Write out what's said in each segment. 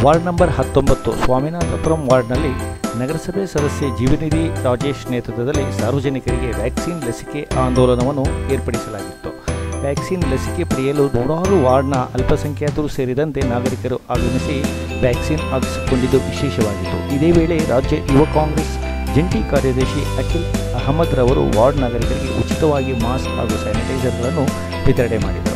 Ward number ಹತ್ತೊಂಬತ್ತು ಸ್ವಾಮಿನಾಥಪುರಂ ವಾರ್ಡ್ನಲ್ಲಿ ನಗರಸಭೆ ಸದಸ್ಯೆ ಜೀವನಿಧಿ ರಾಜೇಶ್ ನೇತೃತ್ವದಲ್ಲಿ ಸಾರ್ವಜನಿಕರಿಗೆ ವ್ಯಾಕ್ಸಿನ್ ಲಸಿಕೆ ಆಂದೋಲನವನ್ನು ಏರ್ಪಡಿಸಲಾಗಿತ್ತು ವ್ಯಾಕ್ಸಿನ್ ಲಸಿಕೆ ಪಡೆಯಲು ನೂರಾರು ವಾರ್ಡ್ನ ಅಲ್ಪಸಂಖ್ಯಾತರು ಸೇರಿದಂತೆ ನಾಗರಿಕರು ಆಗಮಿಸಿ ವ್ಯಾಕ್ಸಿನ್ ಹಾಕಿಸಿಕೊಂಡಿದ್ದು ವಿಶೇಷವಾಗಿತ್ತು ಇದೇ ವೇಳೆ ರಾಜ್ಯ ಯುವ ಕಾಂಗ್ರೆಸ್ ಜಂಟಿ ಕಾರ್ಯದರ್ಶಿ ಅಖಿಲ್ ಅಹಮದ್ ರವರು ವಾರ್ಡ್ ನಾಗರಿಕರಿಗೆ ಉಚಿತವಾಗಿ ಮಾಸ್ಕ್ ಹಾಗೂ ಸ್ಯಾನಿಟೈಸರ್ಗಳನ್ನು ವಿತರಣೆ ಮಾಡಿದರು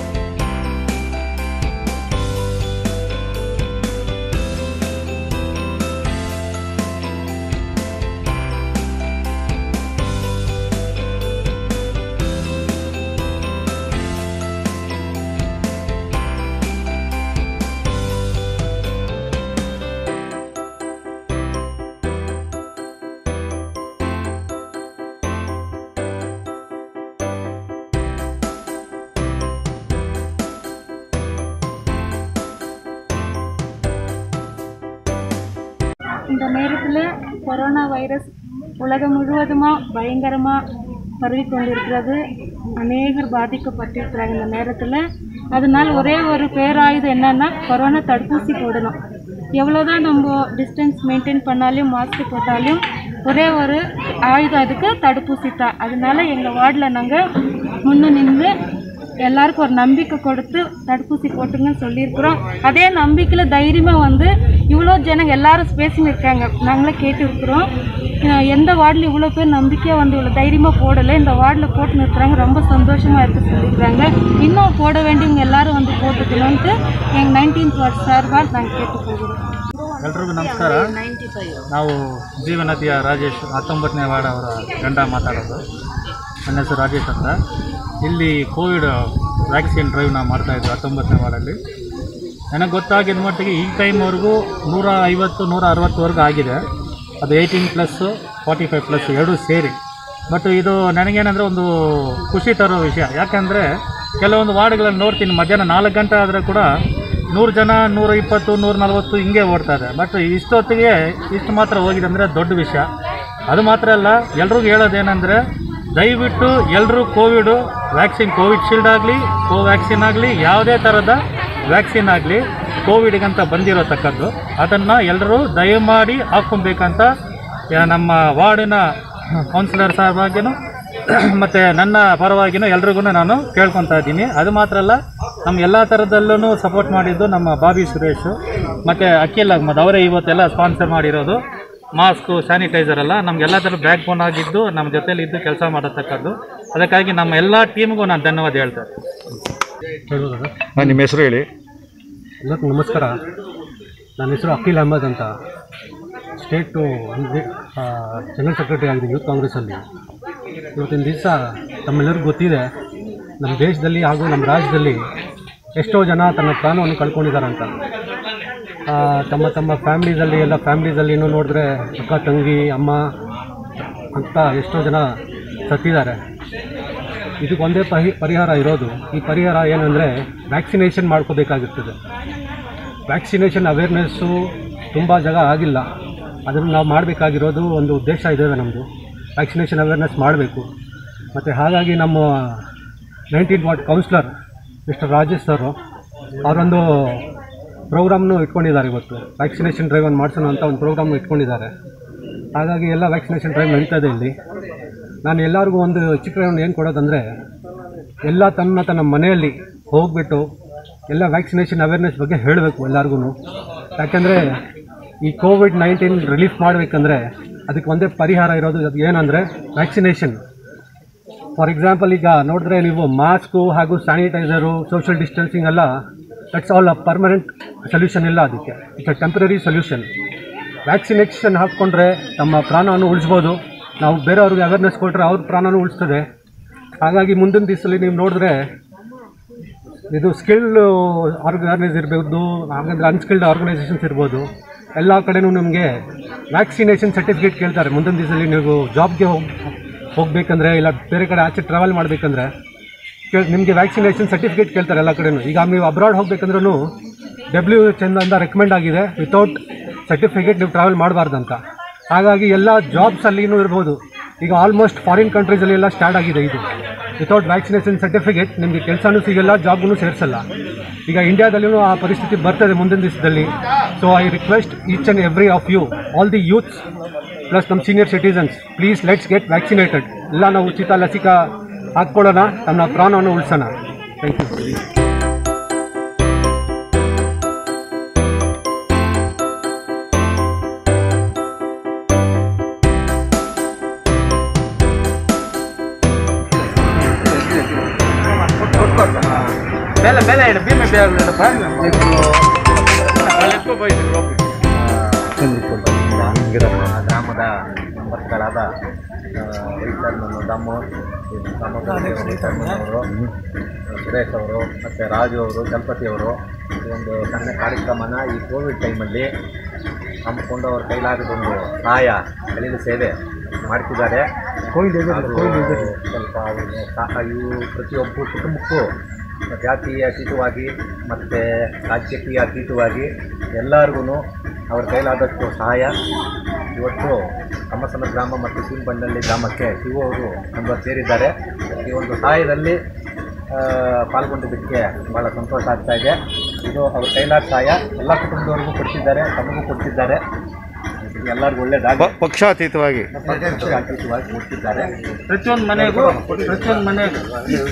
இந்த நேரத்தில் கொரோனா வைரஸ் உலகம் முழுவதுமாக பயங்கரமாக பரவி கொண்டிருக்கிறது அநேகர் பாதிக்கப்பட்டிருக்கிறாங்க இந்த நேரத்தில் அதனால் ஒரே ஒரு பேராயுதம் என்னன்னா கொரோனா தடுப்பூசி போடணும் எவ்வளோதான் நம்ம டிஸ்டன்ஸ் மெயின்டைன் பண்ணாலும் மாஸ்க் போட்டாலும் ஒரே ஒரு ஆயுதம் அதுக்கு தடுப்பூசி தான் அதனால எங்கள் வார்டில் நாங்கள் முன்னு நின்று எல்லாருக்கும் ஒரு நம்பிக்கை கொடுத்து தடுப்பூசி போட்டுங்கன்னு சொல்லியிருக்கிறோம் அதே நம்பிக்கையில் தைரியமாக வந்து இவ்வளோ ஜனங்க எல்லாரும் பேசின்னு இருக்காங்க நாங்களே கேட்டு இருக்கிறோம் அஹ் எந்த வார்டில் இவ்வளோ பேர் நம்பிக்கையாக வந்து இவ்வளோ தைரியமாக போடலை இந்த வார்டில் போட்டுன்னு இருக்கிறாங்க ரொம்ப சந்தோஷமாக இருக்கு சொல்லியிருக்காங்க இன்னும் போட வேண்டியவங்க எல்லாரும் வந்து போட்டுக்கணும்ட்டு எங்கள் நைன்டீன்த் வார்டு சார்பாக நாங்கள் கேட்டு போகிறோம் ಎಲ್ರಿಗೂ ನಮಸ್ಕಾರ ನಾವು ಜೀವನದಿಯ ರಾಜೇಶ್ ಹತ್ತೊಂಬತ್ತನೇ ವಾರ್ಡ್ ಅವರ ಗಂಡ ಮಾತಾಡೋದು ನನ್ನ ಹೆಸರು ರಾಜೇಶ್ ಅಂತ ಇಲ್ಲಿ ಕೋವಿಡ್ ವ್ಯಾಕ್ಸಿನ್ ಡ್ರೈವ್ ನಾವು ಮಾಡ್ತಾಯಿದ್ವಿ ಹತ್ತೊಂಬತ್ತನೇ ವಾರ್ಡಲ್ಲಿ ನನಗೆ ಗೊತ್ತಾಗಿದ್ದ ಮಟ್ಟಿಗೆ ಈ ಟೈಮ್ವರೆಗೂ ನೂರ ಐವತ್ತು ನೂರ ಅರವತ್ತುವರೆಗೂ ಆಗಿದೆ ಅದು eighteen plus forty five plus ಎರಡೂ ಸೇರಿ ಬಟ್ ಇದು ನನಗೇನಂದರೆ ಒಂದು ಖುಷಿ ತರೋ ವಿಷಯ ಯಾಕಂದರೆ ಕೆಲವೊಂದು ವಾರ್ಡ್ಗಳಲ್ಲಿ ನೋಡ್ತೀನಿ ಮಧ್ಯಾಹ್ನ ನಾಲ್ಕು ಗಂಟೆ ಆದರೆ ಕೂಡ ನೂರು ಜನ ನೂರ ಇಪ್ಪತ್ತು ನೂರ ನಲ್ವತ್ತು ಹಿಂಗೆ ಓಡ್ತಾ ಇದೆ ಬಟ್ ಇಷ್ಟೊತ್ತಿಗೆ ಇಷ್ಟು ಮಾತ್ರ ಹೋಗಿದೆ ಅಂದರೆ ದೊಡ್ಡ ವಿಷಯ ಅದು ಮಾತ್ರ ಅಲ್ಲ ಎಲ್ರಿಗೂ ಹೇಳೋದೇನೆಂದರೆ ದಯವಿಟ್ಟು ಎಲ್ಲರೂ ಕೋವಿಡು ವ್ಯಾಕ್ಸಿನ್ ಕೋವಿಡ್ ಶೀಲ್ಡ್ ಆಗಲಿ ಕೋವ್ಯಾಕ್ಸಿನ್ ಆಗಲಿ ಯಾವುದೇ ಥರದ ವ್ಯಾಕ್ಸಿನ್ ಆಗಲಿ ಕೋವಿಡ್ಗಂತ ಬಂದಿರೋತಕ್ಕದ್ದು ಅದನ್ನು ಎಲ್ಲರೂ ದಯಮಾಡಿ ಹಾಕ್ಕೊಬೇಕಂತ ಯಾ- ನಮ್ಮ ವಾರ್ಡಿನ ಕೌನ್ಸಿಲರ್ ಸಾಹೇಬಾಗಿನೂ ಮತ್ತು ನನ್ನ ಪರವಾಗಿನೂ ಎಲ್ರಿಗೂ ನಾನು ಕೇಳ್ಕೊತಾ ಇದ್ದೀನಿ ಅದು ಮಾತ್ರ ಅಲ್ಲ ನಮ್ಮ ಎಲ್ಲ ಥರದಲ್ಲೂ ಸಪೋರ್ಟ್ ಮಾಡಿದ್ದು ನಮ್ಮ ಬಾಬಿ ಸುರೇಶು ಮತ್ತು ಅಖಿಲ್ ಅಹ್ಮದ್ ಅವರೇ ಇವತ್ತೆಲ್ಲ ಸ್ಪಾನ್ಸರ್ ಮಾಡಿರೋದು ಮಾಸ್ಕು ಸ್ಯಾನಿಟೈಸರ್ ಎಲ್ಲ ನಮಗೆಲ್ಲ ಥರ ಬ್ಯಾಕ್ ಬೋನ್ ಆಗಿದ್ದು ನಮ್ಮ ಜೊತೆಲಿ ಇದ್ದು ಕೆಲಸ ಮಾಡತಕ್ಕದ್ದು ಅದಕ್ಕಾಗಿ ನಮ್ಮ ಎಲ್ಲ ಟೀಮ್ಗೂ ನಾನು ಧನ್ಯವಾದ ಹೇಳ್ತೇನೆ ನಿಮ್ಮ ಹೆಸರು ಹೇಳಿ ಎಲ್ಲರಿಗೂ ನಮಸ್ಕಾರ ನನ್ನ ಹೆಸರು ಅಖಿಲ್ ಅಹಮದ್ ಅಂತ ಸ್ಟೇಟು ಅಂದರೆ ಜನರಲ್ ಸೆಕ್ರೆಟರಿ ಆಗಿದೆ ಯೂತ್ ಕಾಂಗ್ರೆಸ್ಸಲ್ಲಿ ಇವತ್ತಿನ ದಿವಸ ತಮ್ಮೆಲ್ಲರಿಗೂ ಗೊತ್ತಿದೆ ನಮ್ಮ ದೇಶದಲ್ಲಿ ಹಾಗೂ ನಮ್ಮ ರಾಜ್ಯದಲ್ಲಿ ಎಷ್ಟೋ ಜನ ತನ್ನ ಪ್ರಾಣವನ್ನು ಕಳ್ಕೊಂಡಿದ್ದಾರೆ ಅಂತ ಆ, ತಮ್ಮ ತಮ್ಮ ಫ್ಯಾಮ್ಲೀಸಲ್ಲಿ ಎಲ್ಲ ಫ್ಯಾಮ್ಲೀಸಲ್ಲಿ ಇನ್ನೂ ನೋಡಿದ್ರೆ ಅಕ್ಕ ತಂಗಿ ಅಮ್ಮ ಅಂತ ಎಷ್ಟೋ ಜನ ಸತ್ತಿದ್ದಾರೆ ಇದಕ್ಕೆ ಒಂದೇ ಪರಿ ಪರಿಹಾರ ಇರೋದು ಈ ಪರಿಹಾರ ಏನಂದರೆ ವ್ಯಾಕ್ಸಿನೇಷನ್ ಮಾಡ್ಕೋಬೇಕಾಗಿರ್ತದೆ ವ್ಯಾಕ್ಸಿನೇಷನ್ ಅವೇರ್ನೆಸ್ಸು ತುಂಬ ಜಾಗ ಆಗಿಲ್ಲ ಅದನ್ನು ನಾವು ಮಾಡಬೇಕಾಗಿರೋದು ಒಂದು ಉದ್ದೇಶ ಇದೆ ನಮ್ಮದು ವ್ಯಾಕ್ಸಿನೇಷನ್ ಅವೇರ್ನೆಸ್ ಮಾಡಬೇಕು ಮತ್ತು ಹಾಗಾಗಿ ನಮ್ಮ nineteen ward councillor mister Rajesh sir ಅವರೊಂದು ಪ್ರೋಗ್ರಾಮ್ನು ಇಟ್ಕೊಂಡಿದ್ದಾರೆ ಇವತ್ತು ವ್ಯಾಕ್ಸಿನೇಷನ್ ಡ್ರೈವ್ ಅನ್ನು ಮಾಡಿಸೋಣ ಅಂತ ಒಂದು ಪ್ರೋಗ್ರಾಮ್ನು ಇಟ್ಕೊಂಡಿದ್ದಾರೆ ಹಾಗಾಗಿ ಎಲ್ಲ ವ್ಯಾಕ್ಸಿನೇಷನ್ ಡ್ರೈವ್ ನಡೀತಾ ಇದೆ ಇಲ್ಲಿ ನಾನು ಎಲ್ಲರಿಗೂ ಒಂದು ಚಿತ್ರವನ್ನು ಏನು ಕೊಡೋದಂದರೆ ಎಲ್ಲ ತನ್ನ ತನ್ನ ಮನೆಯಲ್ಲಿ ಹೋಗ್ಬಿಟ್ಟು ಎಲ್ಲ ವ್ಯಾಕ್ಸಿನೇಷನ್ ಅವೇರ್ನೆಸ್ ಬಗ್ಗೆ ಹೇಳಬೇಕು ಎಲ್ಲರಿಗೂ ಯಾಕೆಂದರೆ ಈ ಕೋವಿಡ್ ನೈನ್ಟೀನ್ ರಿಲೀಫ್ ಮಾಡಬೇಕಂದ್ರೆ ಅದಕ್ಕೆ ಒಂದೇ ಪರಿಹಾರ ಇರೋದು ಅದು ಏನಂದರೆ ವ್ಯಾಕ್ಸಿನೇಷನ್ ಫಾರ್ ಎಕ್ಸಾಂಪಲ್ ಈಗ ನೋಡಿದ್ರೆ ನೀವು ಮಾಸ್ಕು ಹಾಗೂ ಸ್ಯಾನಿಟೈಸರು ಸೋಷಿಯಲ್ ಡಿಸ್ಟೆನ್ಸಿಂಗ್ ಎಲ್ಲ that's all a permanent solution ಇಲ್ಲ ಅದಕ್ಕೆ it's a temporary solution vaccination ಹಾಕ್ಕೊಂಡ್ರೆ ನಮ್ಮ ಪ್ರಾಣವನ್ನು ಉಳಿಸ್ಬೋದು ನಾವು ಬೇರೆಯವ್ರಿಗೆ ಅವೇರ್ನೆಸ್ ಕೊಟ್ಟರೆ ಅವ್ರ ಪ್ರಾಣನೂ ಉಳಿಸ್ತದೆ ಹಾಗಾಗಿ ಮುಂದಿನ ದಿವಸದಲ್ಲಿ ನೀವು ನೋಡಿದ್ರೆ ಇದು ಸ್ಕಿಲ್ಡ್ ಆರ್ಗನೈಸ್ ಇರ್ಬೋದು ಹಾಗಂದ್ರೆ ಅನ್ಸ್ಕಿಲ್ಡ್ ಆರ್ಗನೈಸೇಷನ್ಸ್ ಇರ್ಬೋದು ಎಲ್ಲ ಕಡೆನೂ ನಿಮಗೆ ವ್ಯಾಕ್ಸಿನೇಷನ್ ಸರ್ಟಿಫಿಕೇಟ್ ಕೇಳ್ತಾರೆ ಮುಂದಿನ ದಿವಸದಲ್ಲಿ ನೀವು ಜಾಬ್ಗೆ ಹೋಗಿ ಹೋಗಬೇಕಂದ್ರೆ ಇಲ್ಲ ಬೇರೆ ಕಡೆ ಆಚೆ ಟ್ರಾವೆಲ್ ಮಾಡಬೇಕಂದ್ರೆ ಕೇಳಿ ನಿಮಗೆ ವ್ಯಾಕ್ಸಿನೇಷನ್ ಸರ್ಟಿಫಿಕೇಟ್ ಕೇಳ್ತಾರೆ ಎಲ್ಲ ಕಡೆನೂ ಈಗ ನೀವು ಅಬ್ರಾಡ್ ಹೋಗ್ಬೇಕಂದ್ರೂ ಡಬ್ಲ್ಯೂ ಎಚ್ ಇಂದ ರೆಕಮೆಂಡ್ ಆಗಿದೆ ವಿತೌಟ್ ಸರ್ಟಿಫಿಕೇಟ್ ನೀವು ಟ್ರಾವೆಲ್ ಮಾಡಬಾರ್ದಂತ ಹಾಗಾಗಿ ಎಲ್ಲ ಜಾಬ್ಸಲ್ಲಿನೂ ಇರ್ಬೋದು ಈಗ ಆಲ್ಮೋಸ್ಟ್ ಫಾರಿನ್ ಕಂಟ್ರೀಸಲ್ಲಿ ಎಲ್ಲ ಸ್ಟಾರ್ಟ್ ಆಗಿದೆ ಇದು ವಿತೌಟ್ ವ್ಯಾಕ್ಸಿನೇಷನ್ ಸರ್ಟಿಫಿಕೇಟ್ ನಿಮಗೆ ಕೆಲಸನೂ ಸಿಗಲ್ಲ ಜಾಬ್ಗೂ ಸೇರಿಸಲ್ಲ ಈಗ ಇಂಡಿಯಾದಲ್ಲಿನೂ ಆ ಪರಿಸ್ಥಿತಿ ಬರ್ತದೆ ಮುಂದಿನ ದಿವಸದಲ್ಲಿ so I request each and every of you all the youths plus ನಮ್ಮ senior citizens please let's get vaccinated ಎಲ್ಲ ನಾವು ಉಚಿತ ಲಸಿಕಾ ಹಾಕ್ಕೊಳ್ಳೋಣ ನಮ್ಮ ಪ್ರಾಣವನ್ನು ಉಳಿಸೋಣ ಥ್ಯಾಂಕ್ ಯು ಗ್ರಾಮದ ಮೆಂಬರ್ಸ್ಗಳಾದ ರೈತರ್ಮನ್ ದಮ್ಮು ರೈತರ್ಮನವರು ಸುರೇಶ್ ಅವರು ಮತ್ತು ರಾಜು ಅವರು ಗಣಪತಿ ಅವರು ಈ ಒಂದು ಸಣ್ಣ ಕಾರ್ಯಕ್ರಮನ ಈ ಕೋವಿಡ್ ಟೈಮಲ್ಲಿ ಹಮ್ಮಿಕೊಂಡು ಅವ್ರ ಕೈಲಾಗದೊಂದು ಸಹಾಯ ಕಲಿದ ಸೇವೆ ಮಾಡ್ತಿದ್ದಾರೆ ಅದು ಸ್ವಲ್ಪ ಅವ್ರಿಗೆ ಸಹ ಇವು ಪ್ರತಿಯೊಬ್ಬ ಕುಟುಂಬಕ್ಕೂ ಜಾತಿಯ ಅತೀತವಾಗಿ ಮತ್ತು ರಾಜಕೀಯ ಅತೀತವಾಗಿ ಎಲ್ಲರಿಗೂ ಅವ್ರ ಕೈಲಾದಷ್ಟು ಸಹಾಯ ಇವತ್ತು ಕಮ್ಮಸನ ಗ್ರಾಮ ಮತ್ತು ಸೀಮಬಂಡಳ್ಳಿ ಗ್ರಾಮಕ್ಕೆ ಶಿವು ಅವರು ನಮ್ಮ ಸೇರಿದ್ದಾರೆ ಈ ಒಂದು ಸಹಾಯದಲ್ಲಿ ಆ, ಪಾಲ್ಗೊಂಡಿದ್ದಕ್ಕೆ ಭಾಳ ಸಂತೋಷ ಆಗ್ತಾ ಇದೆ ಇದು ಅವ್ರ ಕೈಲಾದ ಸಹಾಯ ಎಲ್ಲ ಕುಟುಂಬದವ್ರಿಗೂ ಕೊಡ್ತಿದ್ದಾರೆ ತಮಗೂ ಕೊಡ್ತಿದ್ದಾರೆ ಎಲ್ಲರಿಗೂ ಒಳ್ಳೇದಾಗಿ ಪಕ್ಷಾತೀತವಾಗಿ ಅತೀತವಾಗಿ ಕೊಡ್ತಿದ್ದಾರೆ ಪ್ರತಿಯೊಂದು ಮನೆಗೂ ಪ್ರತಿಯೊಂದು ಮನೆಗೂ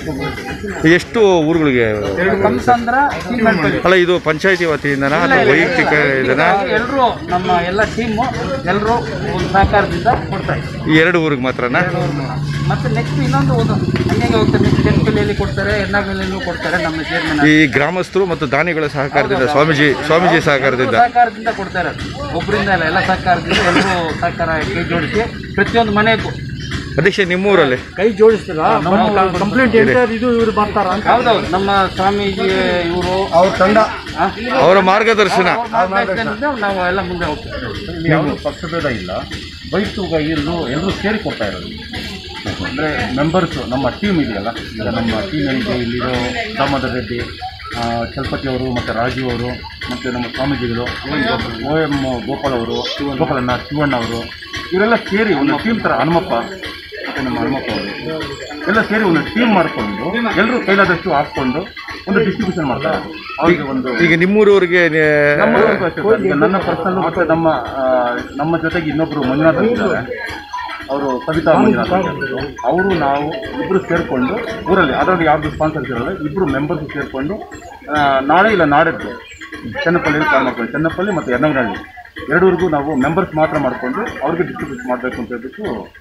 ಎಷ್ಟು ಊರುಗಳಿಗೆ ಕಂಸಂದ್ರ ಸೀಮೆಂಟ್ಪಲ್ಲಿ ಅಲ್ಲ ಇದು ಪಂಚಾಯತಿ ವತಿಯಿಂದನಾ ಅಥವಾ ವೈಯಕ್ತಿಕ ಇದನ್ನ ಎಲ್ಲರೂ ನಮ್ಮ ಎಲ್ಲ ಟೀಮು ಎಲ್ಲರೂ ಒಂದು ಸಹಕಾರದಿಂದ ಕೊಡ್ತಾ ಇದ್ದಾರೆ ಈ ಎರಡು ಊರಿಗೆ ಮಾತ್ರನಾ ಮತ್ತೆ ನೆಕ್ಸ್ಟ್ ಇನ್ನೊಂದು ಒಂದು ಹಂಗೆ ಹೋಗ್ತಾರೆ ನೆಕ್ಸ್ಟ್ ಕೆಂಪಲ್ಲಿ ಕೊಡ್ತಾರೆ ಎರ್ನಾಗಲಲ್ಲೂ ಕೊಡ್ತಾರೆ ನಮ್ಮ ಚೇರ್ಮನ್ ಈ ಗ್ರಾಮಸ್ಥರು ಮತ್ತು ದಾನಿಗಳ ಸಹಕಾರದಿಂದ ಸ್ವಾಮೀಜಿ ಸ್ವಾಮೀಜಿ ಸಹಕಾರದಿಂದ ಸಹಕಾರದಿಂದ ಕೊಡ್ತಾರೆ ಒಬ್ಬರಿಂದ ಇಲ್ಲ ಎಲ್ಲ ಸಹಕಾರದಿಂದ ಎಲ್ಲರೂ ಸಹಕಾರ ಕೈ ಜೋಡಿಸಿ ಪ್ರತಿಯೊಂದು ಮನೆಗೂ ಅಧ್ಯಕ್ಷ ನಿಮ್ಮೂರಲ್ಲಿ ಕೈ ಜೋಡಿಸ್ತೀರಾ ಕಂಪ್ಲೇಂಟ್ ಇದು ಇವರು ಬರ್ತಾರ ಹೌದೌದು ನಮ್ಮ ಸ್ವಾಮೀಜಿ ಇವರು ಅವ್ರ ತಂಡ ಅವರ ಮಾರ್ಗದರ್ಶನ ಮಾರ್ಗದರ್ಶನದಿಂದ ನಾವು ಎಲ್ಲ ಮುಂದೆ ಹೋಗ್ತೀವಿ ಇಲ್ಲಿ ಯಾವುದೂ ಪಕ್ಷಭೇದ ಇಲ್ಲ ವೈಯಕ್ತಿಕ ಎಲ್ಲರೂ ಎಲ್ಲರೂ ಸೇರಿ ಕೊಡ್ತಾ ಇರೋದು ಅಂದರೆ ಮೆಂಬರ್ಸು ನಮ್ಮ ಟೀಮ್ ಇದೆಯಲ್ಲ ಈಗ ನಮ್ಮ ಟೀಮ್ ಏನಿದೆ ಇಲ್ಲಿರೋ ದಾಮೋದರ ರೆಡ್ಡಿ ಆ, ಚಲಪತಿ ಅವರು ಮತ್ತು ರಾಜೀವ್ ಅವರು ಮತ್ತು ನಮ್ಮ ಸ್ವಾಮೀಜಿಗಳು ಓ ಎಮ್ ಗೋಪಾಲ್ ಅವರು ಗೋಪಾಲಣ್ಣ ಶಿವಣ್ಣ ಅವರು ಇವರೆಲ್ಲ ಸೇರಿ ಒಂದು ಟೀಮ್ ಥರ ಹನುಮಪ್ಪ ಮತ್ತು ನಮ್ಮ ಹನುಮಪ್ಪ ಅವರು ಎಲ್ಲ ಸೇರಿ ಒಂದು ಟೀಮ್ ಮಾಡಿಕೊಂಡು ಎಲ್ಲರೂ ಕೈಲಾದಷ್ಟು ಹಾಕ್ಕೊಂಡು ಒಂದು ಡಿಸ್ಟ್ರಿಬ್ಯೂಷನ್ ಮಾಡ್ತಾರೆ ಅವ್ರಿಗೆ ಒಂದು ಈಗ ನಿಮ್ಮೂರವರಿಗೆ ನಮ್ಮ ಊರಿಗೂ ಅಷ್ಟೇ ಸರ್. ಈಗ ನನ್ನ ಪರ್ಸನಲ್ ಮತ್ತೆ ನಮ್ಮ ಆ, ನಮ್ಮ ಜೊತೆಗೆ ಇನ್ನೊಬ್ರು ಮಂಜುನಾಥ್ ಅಂತ ಇದ್ದಾರೆ ಅವರು ಕವಿತಾ ಮಂಜುನಾಥ್ ಅಂತ ಹೇಳ್ಬಿಟ್ಟು. ಅವರು ನಾವು ಇಬ್ಬರು ಸೇರಿಕೊಂಡು ಊರಲ್ಲಿ ಅದರಲ್ಲಿ ಯಾವುದು ಸ್ಪಾನ್ಸರ್ಸ್ ಇರಲ್ಲ ಇಬ್ಬರು ಮೆಂಬರ್ಸ್ ಸೇರಿಕೊಂಡು ನಾಳೆ ಇಲ್ಲ ನಾಡಿದ್ದು ಚೆನ್ನಪಳ್ಳಿಯಲ್ಲಿ ಕಾಲ್ ಮಾಡ್ಕೊಂಡು ಚೆನ್ನಪಳ್ಳಿ ಮತ್ತು ಯರ್ನಗನಹಳ್ಳಿ ಎರಡೂರಿಗೂ ನಾವು ಮೆಂಬರ್ಸ್ ಮಾತ್ರ ಮಾಡಿಕೊಂಡು ಅವ್ರಿಗೆ ಡಿಸ್ಟ್ರಿಬ್ಯೂಟ್ ಮಾಡಬೇಕು ಅಂತ ಹೇಳ್ಬಿಟ್ಟು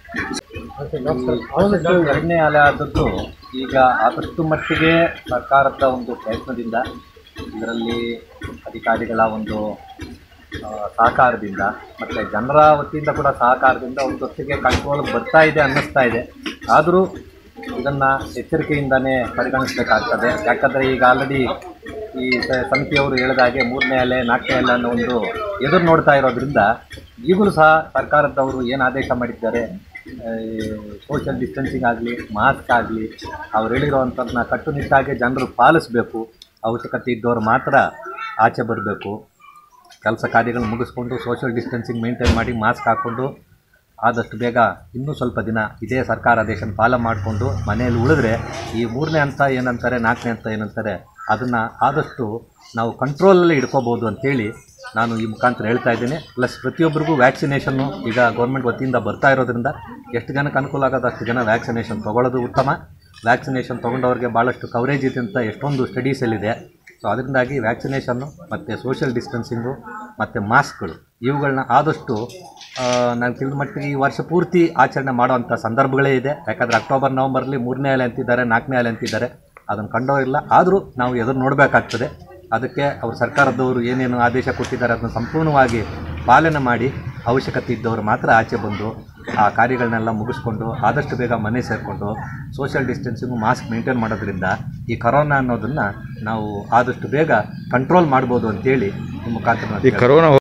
ಎರಡನೇ ಅಲೆ ಆದದ್ದು ಈಗ ಆದಷ್ಟು ಮಟ್ಟಿಗೆ ಸರ್ಕಾರದ ಒಂದು ಪ್ರಯತ್ನದಿಂದ ಇದರಲ್ಲಿ ಅಧಿಕಾರಿಗಳ ಒಂದು ಆ, ಸಹಕಾರದಿಂದ ಮತ್ತು ಜನರ ವತಿಯಿಂದ ಕೂಡ ಸಹಕಾರದಿಂದ ಒಂದು ಹೊತ್ತಿಗೆ ಕಂಟ್ರೋಲ್ ಬರ್ತಾ ಇದೆ ಅನ್ನಿಸ್ತಾ ಇದೆ ಆದರೂ ಇದನ್ನು ಎಚ್ಚರಿಕೆಯಿಂದನೇ ಪರಿಗಣಿಸಬೇಕಾಗ್ತದೆ ಯಾಕಂದರೆ ಈಗ ಆಲ್ರೆಡಿ ಈ ಸ- ಸಮಿತಿಯವರು ಹೇಳಿದ ಹಾಗೆ ಮೂರನೇ ಅಲೆ ನಾಲ್ಕನೇ ಅಲೆ ಅನ್ನೋ ಒಂದು ಎದುರು ನೋಡ್ತಾ ಇರೋದ್ರಿಂದ ಈಗಲೂ ಸಹ ಸರ್ಕಾರದವರು ಏನು ಆದೇಶ ಮಾಡಿದ್ದಾರೆ ಸೋಷಿಯಲ್ ಡಿಸ್ಟೆನ್ಸಿಂಗ್ ಆಗಲಿ ಮಾಸ್ಕ್ ಆಗಲಿ ಅವ್ರು ಹೇಳಿರೋವಂಥದ್ದನ್ನ ಕಟ್ಟುನಿಟ್ಟಾಗಿ ಜನರು ಪಾಲಿಸಬೇಕು ಅವಶ್ಯಕತೆ ಇದ್ದವರು ಮಾತ್ರ ಆಚೆ ಬರಬೇಕು ಕೆಲಸ ಕಾರ್ಯಗಳು ಮುಗಿಸ್ಕೊಂಡು ಸೋಷಿಯಲ್ ಡಿಸ್ಟೆನ್ಸಿಂಗ್ ಮೇಂಟೈನ್ ಮಾಡಿ ಮಾಸ್ಕ್ ಹಾಕ್ಕೊಂಡು ಆದಷ್ಟು ಬೇಗ ಇನ್ನೂ ಸ್ವಲ್ಪ ದಿನ ಇದೇ ಸರ್ಕಾರ ಆದೇಶನ ಪಾಲನೆ ಮಾಡಿಕೊಂಡು ಮನೆಯಲ್ಲಿ ಉಳಿದ್ರೆ ಈ ಮೂರನೇ ಹಂತ ಏನಂತಾರೆ ನಾಲ್ಕನೇ ಹಂತ ಏನಂತಾರೆ ಅದನ್ನು ಆದಷ್ಟು ನಾವು ಕಂಟ್ರೋಲಲ್ಲಿ ಇಟ್ಕೋಬೋದು ಅಂತೇಳಿ ನಾನು ಈ ಮುಖಾಂತರ ಹೇಳ್ತಾ ಇದ್ದೀನಿ ಪ್ಲಸ್ ಪ್ರತಿಯೊಬ್ಬರಿಗೂ ವ್ಯಾಕ್ಸಿನೇಷನ್ನು ಈಗ ಗೌರ್ಮೆಂಟ್ ವತಿಯಿಂದ ಬರ್ತಾ ಇರೋದ್ರಿಂದ ಎಷ್ಟು ಜನಕ್ಕೆ ಅನುಕೂಲ ಆಗೋದು ಅಷ್ಟು ಜನ ವ್ಯಾಕ್ಸಿನೇಷನ್ ತೊಗೊಳ್ಳೋದು ಉತ್ತಮ ವ್ಯಾಕ್ಸಿನೇಷನ್ ತೊಗೊಂಡವ್ರಿಗೆ ಭಾಳಷ್ಟು ಕವರೇಜ್ ಇದೆ ಅಂತ ಎಷ್ಟೊಂದು ಸ್ಟಡೀಸಲ್ಲಿದೆ ಸೊ ಅದರಿಂದಾಗಿ ವ್ಯಾಕ್ಸಿನೇಷನ್ನು ಮತ್ತು ಸೋಷಿಯಲ್ ಡಿಸ್ಟೆನ್ಸಿಂಗು ಮತ್ತು ಮಾಸ್ಕ್ಗಳು ಇವುಗಳನ್ನ ಆದಷ್ಟು ನಾನು ತಿಳಿದ ಮಟ್ಟಿಗೆ ಈ ವರ್ಷ ಪೂರ್ತಿ ಆಚರಣೆ ಮಾಡುವಂಥ ಸಂದರ್ಭಗಳೇ ಇದೆ ಯಾಕಂದರೆ ಅಕ್ಟೋಬರ್ ನವಂಬರ್ಲಿ ಮೂರನೇ ಅಲೆ ಅಂತಿದ್ದಾರೆ ನಾಲ್ಕನೇ ಅಲೆ ಅಂತಿದ್ದಾರೆ ಅದನ್ನು ಕಂಡೋರಿಲ್ಲ ಆದರೂ ನಾವು ಎದುರು ನೋಡಬೇಕಾಗ್ತದೆ ಅದಕ್ಕೆ ಅವ್ರ ಸರ್ಕಾರದವರು ಏನೇನು ಆದೇಶ ಕೊಟ್ಟಿದ್ದಾರೆ ಅದನ್ನು ಸಂಪೂರ್ಣವಾಗಿ ಪಾಲನೆ ಮಾಡಿ ಅವಶ್ಯಕತೆ ಇದ್ದವರು ಮಾತ್ರ ಆಚೆ ಬಂದು ಆ ಕಾರ್ಯಗಳನ್ನೆಲ್ಲ ಮುಗಿಸ್ಕೊಂಡು ಆದಷ್ಟು ಬೇಗ ಮನೆ ಸೇರಿಕೊಂಡು ಸೋಷಿಯಲ್ ಡಿಸ್ಟೆನ್ಸಿಂಗು ಮಾಸ್ಕ್ ಮೇಂಟೈನ್ ಮಾಡೋದ್ರಿಂದ ಈ ಕರೋನಾ ಅನ್ನೋದನ್ನು ನಾವು ಆದಷ್ಟು ಬೇಗ ಕಂಟ್ರೋಲ್ ಮಾಡ್ಬೋದು ಅಂತೇಳಿ ಈ ಮುಖಾಂತರ ನಾನು ಈ ಕರೋನಾ